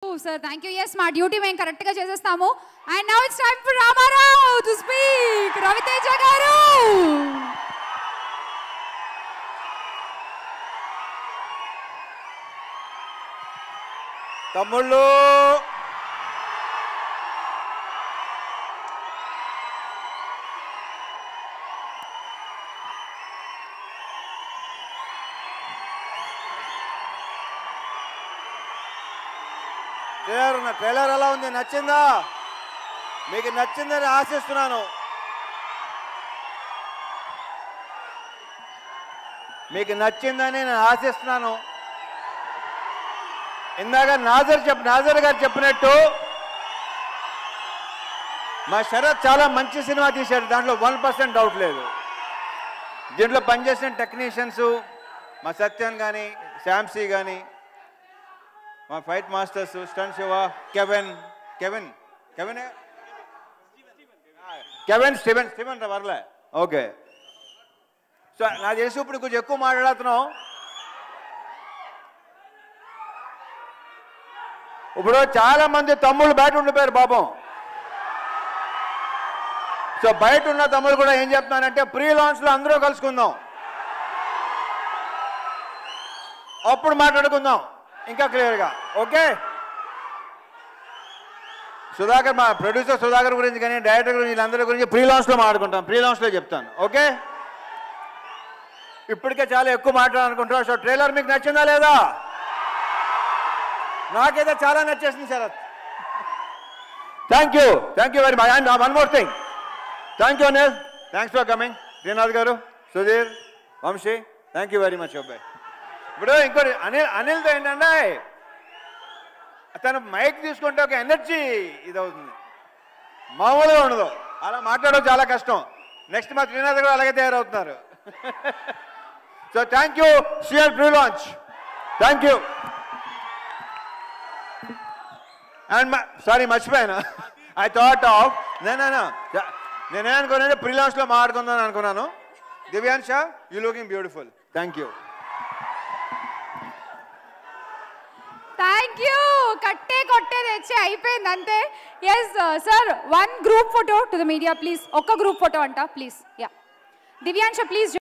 sir thank you yes మా duty మేము correct గా చేసేస్తాము and now it's time for Ramarao to speak Raviteja గారు తమ్ముళ్ళు ట్రైలర్ ఉన్న ట్రైలర్ ఎలా ఉంది నచ్చిందా మీకు నచ్చిందని ఆశిస్తున్నాను మీకు నచ్చిందని నేను ఆశిస్తున్నాను ఇందాక నాజర్ చెప్ నాజర్ గారు చెప్పినట్టు మా శరత్ చాలా మంచి సినిమా తీశాడు దాంట్లో వన్ పర్సెంట్ డౌట్ లేదు దీంట్లో పనిచేసిన టెక్నీషియన్స్ మా సత్యన్ కానీ శాంసీ కానీ మా fight masters Stun Siva Kevin Kevin Kevin Kevin Steven Steven రా వర్లే ఓకే సో నాకు తెలిసి ఇప్పుడు కొంచెం ఎక్కువ మాట్లాడుతున్నాం ఇప్పుడు చాలా మంది తమ్ముళ్ళు బయట ఉండిపోయారు పాపం సో బయట ఉన్న తమ్ముళ్ళు కూడా ఏం చెప్తున్నానంటే ప్రీ లాంచ్ లో అందరూ కలుసుకుందాం అప్పుడు మాట్లాడుకుందాం ఇంకా క్లియర్గా ఓకే సుధాకర్ మా ప్రొడ్యూసర్ సుధాకర్ గురించి కానీ డైరెక్టర్ గురించి వీళ్ళందరి గురించి ప్రీ లాంచ్లో మాట్లాడుకుంటాం ప్రీ లాంచ్లో చెప్తాను ఓకే ఇప్పటికే చాలా ఎక్కువ మాట్లాడాలనుకుంటున్నాం సో ట్రైలర్ మీకు నచ్చిందా లేదా నాకైతే చాలా నచ్చేసింది Sharath thank you thank you very much and one more thing thank you Anil thanks for coming Srinath గారు Sudheer Vamsi thank you very much అబ్బాయి ఇప్పుడు ఇంకోటి అనిల్ అనిల్తో ఏంటంటే తను మైక్ తీసుకుంటే ఒక ఎనర్జీ ఇది అవుతుంది మామూలుగా ఉండదు అలా మాట్లాడడం చాలా కష్టం నెక్స్ట్ మా శ్రీనాథ్ గారు అలాగే తయారవుతున్నారు సో థ్యాంక్ యూ సిఆర్ pre launch thank you and sorry మర్చిపోయాను ఐ థాట్ ఆఫ్ నేనేనా నేనే అనుకున్నాను ప్రీ లాంచ్లో మాట్లాడుకుందాం అనుకున్నాను Divyansha you looking beautiful thank you thank you కట్టే కొట్టే తెచ్చి అయిపోయింది అంతే yes sir one group photo to the media please ఒక్క గ్రూప్ ఫోటో అంట ప్లీజ్ యా దివ్యాంశ ప్లీజ్